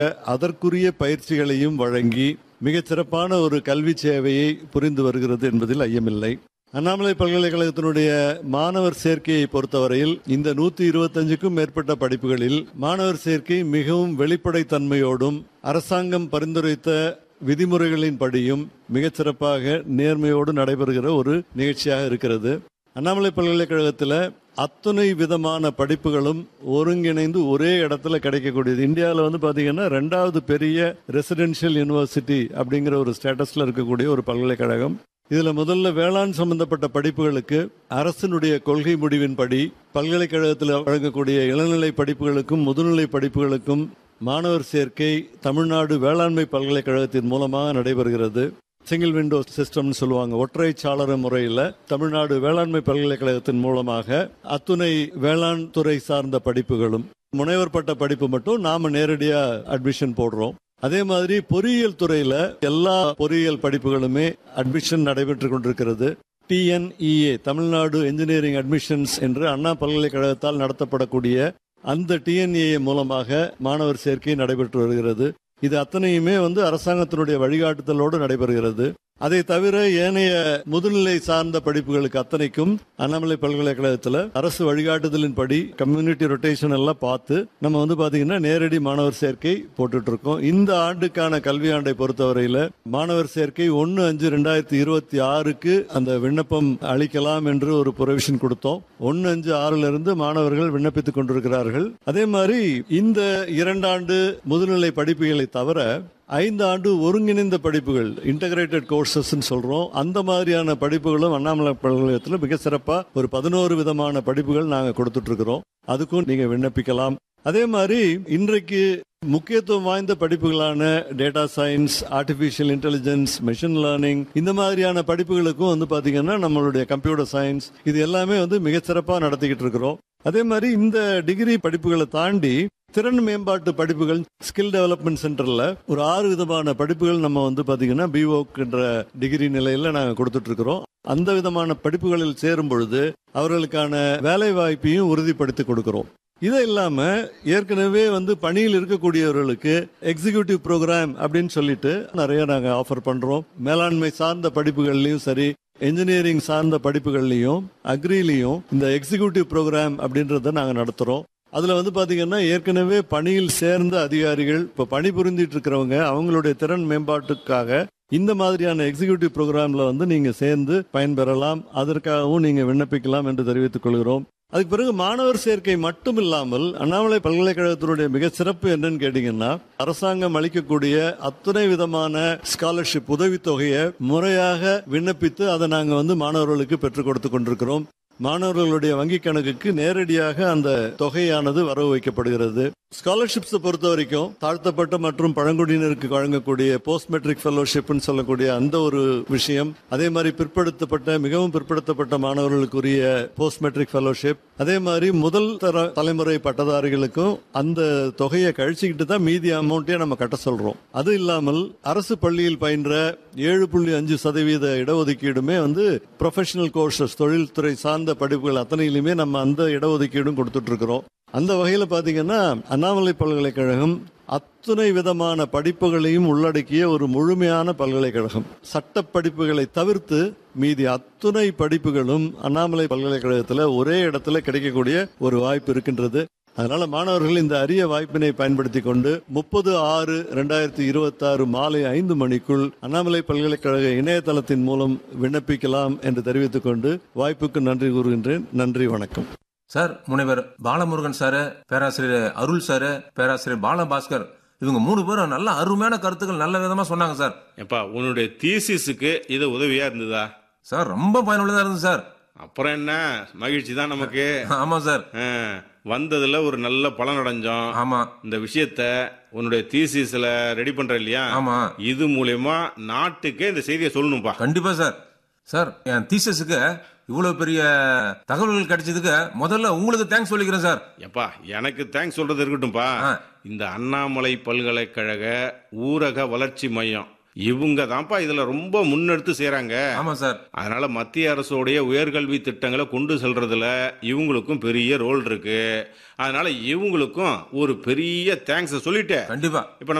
அதற்குரிய பயிற்சிகளையும் வழங்கி மிகச் சிறப்பான ஒரு கல்வி சேவையை புரிந்து வருகிறது என்பதில் ஐயமில்லை அண்ணாமலை பல்கலைக்கழகத்தினுடைய மாணவர் சேர்க்கையை பொறுத்தவரையில் இந்த நூத்தி இருபத்தஞ்சுக்கும் மேற்பட்ட படிப்புகளில் மாணவர் சேர்க்கை மிகவும் வெளிப்படைத்தன்மையோடும் அரசாங்கம் பரிந்துரைத்த விதிமுறைகளின்படியும் மிகச் சிறப்பாக நேர்மையோடு நடைபெறுகிற ஒரு நிகழ்ச்சியாக இருக்கிறது அண்ணாமலை பல்கலைக்கழகத்தில் அத்தனை விதமான படிப்புகளும் ஒருங்கிணைந்து ஒரே இடத்துல கிடைக்கக்கூடியது இந்தியாவில் வந்து பார்த்தீங்கன்னா ரெண்டாவது பெரிய ரெசிடென்ஷியல் யூனிவர்சிட்டி அப்படிங்கிற ஒரு ஸ்டேட்டஸ்ல இருக்கக்கூடிய ஒரு பல்கலைக்கழகம் இதுல முதல்ல வேளாண் சம்பந்தப்பட்ட படிப்புகளுக்கு அரசினுடைய கொள்கை முடிவின்படி பல்கலைக்கழகத்தில் வழங்கக்கூடிய இளநிலை படிப்புகளுக்கும் முதுநிலை படிப்புகளுக்கும் மாணவர் சேர்க்கை தமிழ்நாடு வேளாண்மை பல்கலைக்கழகத்தின் மூலமாக நடைபெறுகிறது சிங்கிள் விண்டோ சிஸ்டம்னு சொல்லுவாங்க ஒற்றை சாளர முறையில் தமிழ்நாடு வேளாண்மை பல்கலைக்கழகத்தின் மூலமாக அத்துணை வேளாண் துறை சார்ந்த படிப்புகளும் முனைவர் பட்ட படிப்பு மட்டும் நாம நேரடியா அட்மிஷன் போடுறோம் அதே மாதிரி பொறியியல் துறையில எல்லா பொறியியல் படிப்புகளுமே அட்மிஷன் நடைபெற்று கொண்டிருக்கிறது டிஎன்இஏ தமிழ்நாடு இன்ஜினியரிங் அட்மிஷன்ஸ் என்று அண்ணா பல்கலைக்கழகத்தால் நடத்தப்படக்கூடிய அந்த டிஎன்ஏ மூலமாக மாணவர் சேர்க்கை நடைபெற்று வருகிறது இது அத்தனையுமே வந்து அரசாங்கத்தினுடைய வழிகாட்டுதலோடு நடைபெறுகிறது அதை தவிர ஏனைய முதுநிலை சார்ந்த படிப்புகளுக்கு அத்தனைக்கும் அண்ணாமலை பல்கலைக்கழகத்தில் அரசு வழிகாட்டுதலின்படி கம்யூனிட்டி ரொட்டேஷன் எல்லாம் பார்த்து நம்ம வந்து பாத்தீங்கன்னா நேரடி மாணவர் சேர்க்கை போட்டுட்டு இருக்கோம் இந்த ஆண்டுக்கான கல்வியாண்டை பொறுத்தவரையில மாணவர் சேர்க்கை ஒன்னு அஞ்சு ரெண்டாயிரத்தி இருபத்தி ஆறுக்கு அந்த விண்ணப்பம் அளிக்கலாம் என்று ஒரு ப்ரொவிஷன் கொடுத்தோம் ஒன்னு அஞ்சு ஆறுல இருந்து மாணவர்கள் விண்ணப்பித்துக் கொண்டிருக்கிறார்கள் அதே மாதிரி இந்த இரண்டாண்டு முதுநிலை படிப்புகளை தவிர ஐந்து ஆண்டு ஒருங்கிணைந்த படிப்புகள் இன்டகிரேட்டட் கோர்சஸ் சொல்றோம் அந்த மாதிரியான படிப்புகளும் அண்ணாமலை பல்கலைக்கழகத்தில் மிக சிறப்பா ஒரு பதினோரு விதமான படிப்புகள் நாங்க கொடுத்துட்டு இருக்கிறோம் அதுக்கும் நீங்க விண்ணப்பிக்கலாம் அதே மாதிரி இன்றைக்கு முக்கியத்துவம் வாய்ந்த படிப்புகளான data science artificial intelligence machine learning இந்த மாதிரியான படிப்புகளுக்கும் வந்து பாத்தீங்கன்னா நம்மளுடைய கம்ப்யூட்டர் சயின்ஸ் இது எல்லாமே வந்து மிக சிறப்பா நடத்திக்கிட்டு இருக்கிறோம் அதே மாதிரி இந்த டிகிரி படிப்புகளை தாண்டி திறன் மேம்பாட்டு படிப்புகள் ஸ்கில் டெவலப்மெண்ட் சென்டர்ல ஒரு ஆறு விதமான படிப்புகள் நம்ம வந்து பாத்தீங்கன்னா பிஓக்குன்ற டிகிரி நிலையில நாங்க கொடுத்துட்டு இருக்கிறோம் அந்த விதமான படிப்புகளில் சேரும் பொழுது அவர்களுக்கான வேலை வாய்ப்பையும் உறுதிப்படுத்தி கொடுக்கிறோம் இது இல்லாம ஏற்கனவே வந்து பணியில் இருக்கக்கூடியவர்களுக்கு எக்ஸிகியூட்டிவ் ப்ரோக்ராம் அப்படின்னு சொல்லிட்டு நிறைய நாங்க ஆஃபர் பண்றோம் மேலாண்மை சார்ந்த படிப்புகள்லயும் சரி இன்ஜினியரிங் சார்ந்த படிப்புகள்லயும் அக்ரிலையும் இந்த எக்ஸிகியூட்டிவ் ப்ரோக்ராம் அப்படின்றத நாங்க நடத்துறோம் அதுல வந்து பாத்தீங்கன்னா ஏற்கனவே பணியில் சேர்ந்த அதிகாரிகள் இப்ப பணி புரிந்திட்டு இருக்கிறவங்க அவங்களுடைய திறன் மேம்பாட்டுக்காக இந்த மாதிரியான எக்ஸிகியூட்டிவ் ப்ரோக்ராம்ல வந்து நீங்க சேர்ந்து பயன்பெறலாம் அதற்காகவும் நீங்க விண்ணப்பிக்கலாம் என்று தெரிவித்துக் கொள்கிறோம் அதுக்கு பிறகு மாணவர் சேர்க்கை மட்டும் இல்லாமல் அண்ணாமலை பல்கலைக்கழகத்தினுடைய மிக சிறப்பு என்னன்னு கேட்டீங்கன்னா அரசாங்கம் அளிக்கக்கூடிய அத்தனை விதமான ஸ்காலர்ஷிப் உதவித்தொகையை முறையாக விண்ணப்பித்து அதை நாங்க வந்து மாணவர்களுக்கு பெற்றுக் கொடுத்து கொண்டிருக்கிறோம் மாணவர்களுடைய வங்கி கணக்குக்கு நேரடியாக அந்த தொகையானது வரவு வைக்கப்படுகிறது ஸ்காலர்ஷிப்ஸ் பொறுத்த வரைக்கும் தாழ்த்தப்பட்ட மற்றும் பழங்குடியினருக்கு வழங்கக்கூடிய போஸ்ட் மெட்ரிக் ஃபெலோஷிப்னு சொல்லக்கூடிய அந்த ஒரு விஷயம் அதே மாதிரி பிற்படுத்தப்பட்ட மிகவும் பிற்படுத்தப்பட்ட மாணவர்களுக்குரிய போஸ்ட் மெட்ரிக் ஃபெலோஷிப் அதே மாதிரி முதல் தர தலைமுறை பட்டதாரிகளுக்கும் அந்த தொகையை கழிச்சுக்கிட்டு தான் மீதி அமௌண்ட்டே நம்ம கட்ட சொல்றோம் அது இல்லாமல் அரசு பள்ளியில் பயின்ற ஏழு புள்ளி அஞ்சு சதவீத இடஒதுக்கீடுமே வந்து ப்ரொஃபஷனல் கோர்சஸ் தொழில்துறை சார்ந்த படிப்புகள் அத்தனையிலுமே நம்ம அந்த இடஒதுக்கீடும் கொடுத்துட்டு இருக்கிறோம் அந்த வகையில பாத்தீங்கன்னா அண்ணாமலை பல்கலைக்கழகம் அத்துணை விதமான படிப்புகளையும் உள்ளடக்கிய ஒரு முழுமையான பல்கலைக்கழகம் சட்ட படிப்புகளை தவிர்த்து மீதி அத்துணை படிப்புகளும் அண்ணாமலை பல்கலைக்கழகத்தில் ஒரே இடத்துல கிடைக்கக்கூடிய ஒரு வாய்ப்பு இருக்கின்றது அதனால மாணவர்கள் இந்த அரிய வாய்ப்பினை பயன்படுத்தி கொண்டு முப்பது ஆறு ரெண்டாயிரத்தி இருபத்தி ஆறு மாலை ஐந்து மணிக்குள் அண்ணாமலை பல்கலைக்கழக இணையதளத்தின் மூலம் விண்ணப்பிக்கலாம் என்று தெரிவித்துக் கொண்டு வாய்ப்புக்கு நன்றி கூறுகின்றேன் நன்றி வணக்கம் சார் முனைவர் பாலமுருகன் சாரு பேராசிரியர் அருள் சாரு பேராசிரியர் பாலபாஸ்கர் இவங்க மூணு பேரும் நல்ல அருமையான கருத்துக்கள் நல்ல விதமா சொன்னாங்க சார் எப்பா உன்னுடைய தீசிஸுக்கு இது உதவியா இருந்ததா சார் ரொம்ப பயனுள்ளதா இருந்தது சார் அப்புறம் என்ன மகிழ்ச்சி தான் நமக்கு ஆமா சார் ஆ, வந்ததுல ஒரு நல்ல பலன் அடைஞ்சோம் ஆமா இந்த விஷயத்த உன்னுடைய தீசிஸ்ல ரெடி பண்ற இல்லையா ஆமா இது மூலியமா நாட்டுக்கே இந்த செய்தியை சொல்லணும்பா கண்டிப்பா சார் சார் என் தீசஸுக்கு இவ்வளவு பெரிய தகவல்கள் கிடைச்சதுக்கு முதல்ல உங்களுக்கு தேங்க்ஸ் சொல்லிக்கிறேன் சார் எப்பா எனக்கு தேங்க்ஸ் சொல்றது இருக்கட்டும்பா ஆ. இந்த அண்ணாமலை பல்கலைக்கழக ஊரக வளர்ச்சி மையம் இவங்க தான்ப்பா இதுல ரொம்ப முன்னெடுத்து செய்றாங்க ஆமா சார் அதனால மத்திய அரசுடைய உயர்கல்வி திட்டங்களை கொண்டு செல்றதுல இவங்களுக்கும் பெரிய ரோல் இருக்கு அதனால இவங்களுக்கும் ஒரு பெரிய தேங்க்ஸ் சொல்லிட்டு கண்டிப்பா இப்ப